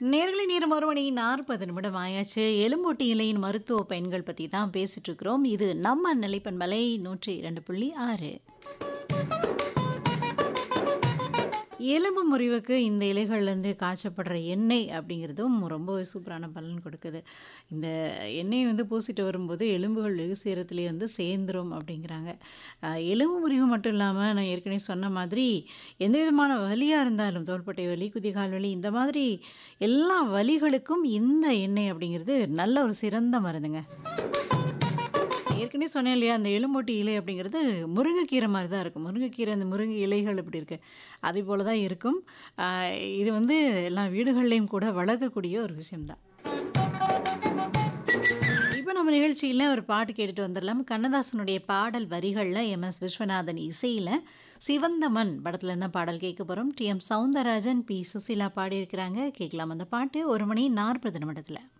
நேர்களை நேரம் ஒரு மணி நாற்பது நிமிடம் ஆயாச்சு எலும்பூட்டி இலையின் மருத்துவ பயன்கள் பற்றி தான் பேசிட்டு இருக்கிறோம் இது நம்ம நிலைப்பன்மலை நூற்றி இரண்டு புள்ளி ஆறு எலும்பு முறிவுக்கு இந்த இலைகள்லேருந்து காய்ச்சப்படுற எண்ணெய் அப்படிங்கிறதும் ரொம்ப சூப்பரான பலன் கொடுக்குது இந்த எண்ணெயை வந்து பூசிட்டு வரும்போது எலும்புகள் வெகு சீரத்துலேயே வந்து சேர்ந்துரும் அப்படிங்கிறாங்க அஹ், எலும்பு முறிவு மட்டும் இல்லாமல் நான் ஏற்கனவே சொன்ன மாதிரி எந்த விதமான வலியாக இருந்தாலும் தோள்பட்டை வலி குதிகால் வலி இந்த மாதிரி எல்லா வலிகளுக்கும் இந்த எண்ணெய் அப்படிங்கிறது நல்ல ஒரு சிறந்த மருந்துங்க ஏற்கனவே சொன்னேன் இல்லையா அந்த எலும்பொட்டி இலை அப்படிங்கிறது முருங்கைக்கீரை மாதிரி தான் இருக்கும் முருங்கைக்கீரை அந்த முருங்கை இலைகள் எப்படி இருக்குது அதே போல தான் இருக்கும் ஆஹ் இது வந்து எல்லா வீடுகள்லேயும் கூட வளர்க்கக்கூடிய ஒரு விஷயம்தான் இப்போ நம்ம நிகழ்ச்சியில் ஒரு பாட்டு கேட்டுட்டு வந்துடலாம் கண்ணதாசனுடைய பாடல் வரிகளில் எம் எஸ் விஸ்வநாதன் இசையில் சிவந்தமன் படத்துல இருந்தால் பாடல் கேட்க போகிறோம் T M Soundararajan P Susheela பாடியிருக்கிறாங்க கேட்கலாம் அந்த பாட்டு ஒரு மணி நாற்பது நிமிடத்தில்